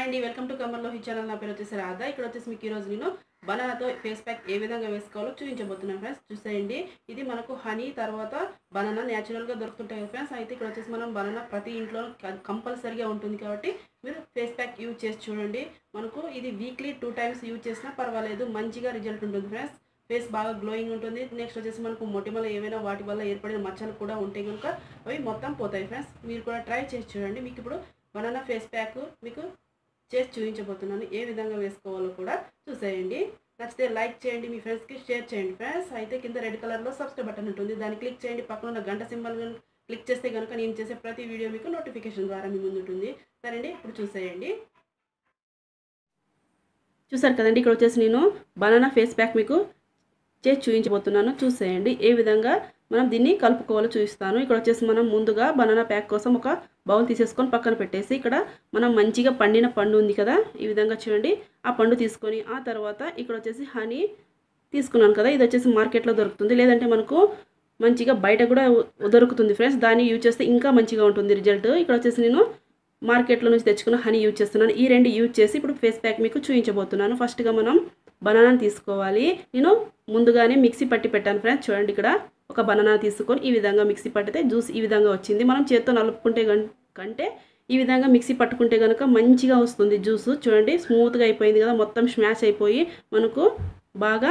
అండి welcome to కమర్ లోహి ఛానల్ నా పేరు వచ్చేసి రాధా ఇక్కడ వచ్చేసి మీకు ఈరోజు నేను బనానాతో ఫేస్ ప్యాక్ ఏ విధంగా వేసుకోవాలో చూపించబోతున్నాను ఫ్రెండ్స్ చూసేయండి ఇది మనకు హనీ తర్వాత బనానా న్యాచురల్గా దొరుకుతుంటాయి కదా ఫ్రెండ్స్ అయితే ఇక్కడ వచ్చేసి మనం బనానా ప్రతి ఇంట్లో కంపల్సరీగా ఉంటుంది కాబట్టి మీరు ఫేస్ ప్యాక్ యూజ్ చేసి చూడండి మనకు ఇది వీక్లీ టూ టైమ్స్ యూజ్ చేసినా పర్వాలేదు మంచిగా రిజల్ట్ ఉంటుంది ఫ్రెండ్స్ ఫేస్ బాగా గ్లోయింగ్ ఉంటుంది నెక్స్ట్ వచ్చేసి మనకు మొటిమల ఏవైనా వాటి వల్ల ఏర్పడిన మచ్చలు కూడా ఉంటాయి కనుక అవి మొత్తం పోతాయి ఫ్రెండ్స్ మీరు కూడా ట్రై చేసి చూడండి మీకు ఇప్పుడు బనానా ఫేస్ ప్యాక్ మీకు చేసి చూపించబోతున్నాను ఏ విధంగా వేసుకోవాలో కూడా చూసేయండి నచ్చితే లైక్ చేయండి మీ ఫ్రెండ్స్కి షేర్ చేయండి ఫ్రెండ్స్ అయితే కింద రెడ్ కలర్లో సబ్స్క్రైబ్ బటన్ ఉంటుంది దాన్ని క్లిక్ చేయండి పక్కన ఉన్న గంట సింబల్ క్లిక్ చేస్తే కనుక నేను చేసే ప్రతి వీడియో మీకు నోటిఫికేషన్ ద్వారా మీ ముందు ఉంటుంది సరేండి ఇప్పుడు చూసేయండి చూసారు కదండి ఇక్కడ వచ్చేసి నేను బనానా ఫేస్ ప్యాక్ మీకు చేసి చూపించబోతున్నాను చూసేయండి ఏ విధంగా మనం దీన్ని కలుపుకోవాలో చూపిస్తాను ఇక్కడ వచ్చేసి మనం ముందుగా బనానా ప్యాక్ కోసం ఒక బౌల్ తీసేసుకొని పక్కన పెట్టేసి ఇక్కడ మనం మంచిగా పండిన పండు ఉంది కదా ఈ విధంగా చూడండి ఆ పండు తీసుకొని ఆ తర్వాత ఇక్కడ వచ్చేసి హనీ తీసుకున్నాను కదా ఇది వచ్చేసి మార్కెట్లో దొరుకుతుంది లేదంటే మనకు మంచిగా బయట కూడా దొరుకుతుంది ఫ్రెండ్స్ దాన్ని యూజ్ చేస్తే ఇంకా మంచిగా ఉంటుంది రిజల్ట్ ఇక్కడ వచ్చేసి నేను మార్కెట్లో నుంచి తెచ్చుకున్న హనీ యూజ్ చేస్తున్నాను ఈ రెండు యూజ్ చేసి ఇప్పుడు ఫేస్ ప్యాక్ మీకు చూపించబోతున్నాను ఫస్ట్గా మనం బనానాని తీసుకోవాలి నేను ముందుగానే మిక్సీ పట్టి పెట్టాను ఫ్రెండ్స్ చూడండి ఇక్కడ ఒక బనానా తీసుకొని ఈ విధంగా మిక్సీ పట్టితే జ్యూస్ ఈ విధంగా వచ్చింది మనం చేత్తో నలుపుకుంటే కంటే ఈ విధంగా మిక్సీ పట్టుకుంటే కనుక మంచిగా వస్తుంది జ్యూస్ చూడండి స్మూత్గా అయిపోయింది కదా మొత్తం స్మాష్ అయిపోయి మనకు బాగా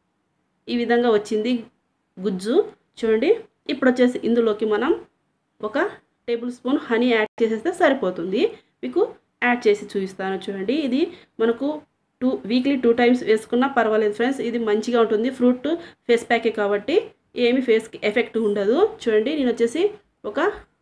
ఈ విధంగా వచ్చింది గుజ్జు చూడండి ఇప్పుడు వచ్చేసి ఇందులోకి మనం ఒక టేబుల్ స్పూన్ హనీ యాడ్ చేసేస్తే సరిపోతుంది మీకు యాడ్ చేసి చూపిస్తాను చూడండి ఇది మనకు టూ వీక్లీ టూ టైమ్స్ వేసుకున్నా పర్వాలేదు ఫ్రెండ్స్ ఇది మంచిగా ఉంటుంది ఫ్రూట్ ఫేస్ ప్యాకే కాబట్టి ఏమి ఫేస్కి ఎఫెక్ట్ ఉండదు చూడండి నేను వచ్చేసి ఒక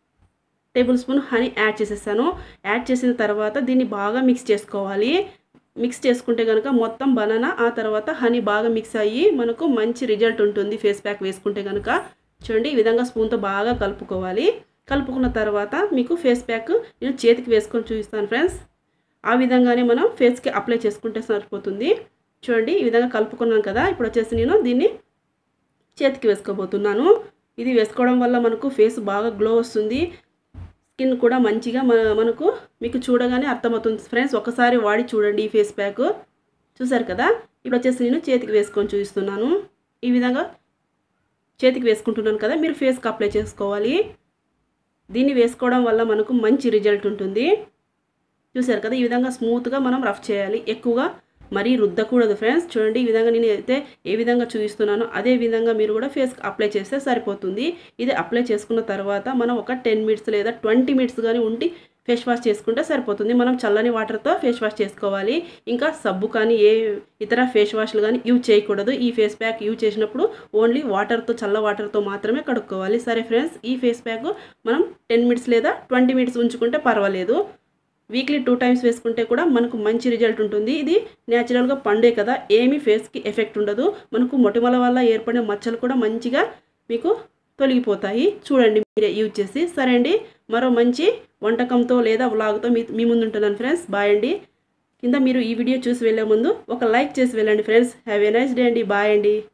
టేబుల్ స్పూన్ హనీ యాడ్ చేసేసాను యాడ్ చేసిన తర్వాత దీన్ని బాగా మిక్స్ చేసుకోవాలి మిక్స్ చేసుకుంటే కనుక మొత్తం బనానా ఆ తర్వాత హనీ బాగా మిక్స్ అయ్యి మనకు మంచి రిజల్ట్ ఉంటుంది ఫేస్ ప్యాక్ వేసుకుంటే కనుక చూడండి ఈ విధంగా స్పూన్తో బాగా కలుపుకోవాలి కలుపుకున్న తర్వాత మీకు ఫేస్ ప్యాక్ నేను చేతికి వేసుకొని చూపిస్తాను ఫ్రెండ్స్ ఆ విధంగానే మనం ఫేస్కి అప్లై చేసుకుంటే సరిపోతుంది చూడండి ఈ విధంగా కలుపుకున్నాను కదా ఇప్పుడు వచ్చేసి నేను దీన్ని చేతికి వేసుకోబోతున్నాను ఇది వేసుకోవడం వల్ల మనకు ఫేస్ బాగా గ్లో వస్తుంది స్కిన్ కూడా మంచిగా మనకు మీకు చూడగానే అర్థమవుతుంది ఫ్రెండ్స్ ఒకసారి వాడి చూడండి ఈ ఫేస్ ప్యాక్ చూసారు కదా ఇప్పుడు వచ్చేసి నేను చేతికి వేసుకొని చూపిస్తున్నాను ఈ విధంగా చేతికి వేసుకుంటున్నాను కదా మీరు ఫేస్కి అప్లై చేసుకోవాలి దీన్ని వేసుకోవడం వల్ల మనకు మంచి రిజల్ట్ ఉంటుంది చూసారు కదా ఈ విధంగా స్మూత్గా మనం రఫ్ చేయాలి ఎక్కువగా మరీ రుద్దకూడదు ఫ్రెండ్స్ చూడండి ఈ విధంగా నేను అయితే ఏ విధంగా చూపిస్తున్నానో అదే విధంగా మీరు కూడా ఫేస్కి అప్లై చేస్తే సరిపోతుంది ఇది అప్లై చేసుకున్న తర్వాత మనం ఒక టెన్ మినిట్స్ లేదా ట్వంటీ మినిట్స్ కానీ ఉండి ఫేస్ వాష్ చేసుకుంటే సరిపోతుంది మనం చల్లని వాటర్తో ఫేస్ వాష్ చేసుకోవాలి ఇంకా సబ్బు కానీ ఏ ఇతర ఫేస్ వాష్లు కానీ యూజ్ చేయకూడదు ఈ ఫేస్ ప్యాక్ యూజ్ చేసినప్పుడు ఓన్లీ వాటర్తో చల్ల వాటర్తో మాత్రమే కడుక్కోవాలి సరే ఫ్రెండ్స్ ఈ ఫేస్ ప్యాక్ మనం టెన్ మినిట్స్ లేదా ట్వంటీ మినిట్స్ ఉంచుకుంటే పర్వాలేదు వీక్లీ టూ టైమ్స్ వేసుకుంటే కూడా మనకు మంచి రిజల్ట్ ఉంటుంది ఇది న్యాచురల్గా పండే కదా ఏమీ ఫేస్కి ఎఫెక్ట్ ఉండదు మనకు మొటిమల వల్ల ఏర్పడిన మచ్చలు కూడా మంచిగా మీకు తొలగిపోతాయి చూడండి మీరే యూజ్ చేసి సరే అండి మరో మంచి వంటకంతో లేదా వ్లాగ్తో మీ మీ ముందు ఉంటున్నాను ఫ్రెండ్స్ బాయ్ అండి కింద మీరు ఈ వీడియో చూసి వెళ్ళే ముందు ఒక లైక్ చేసి వెళ్ళండి friends have a nice day అండి బాయ్ అండి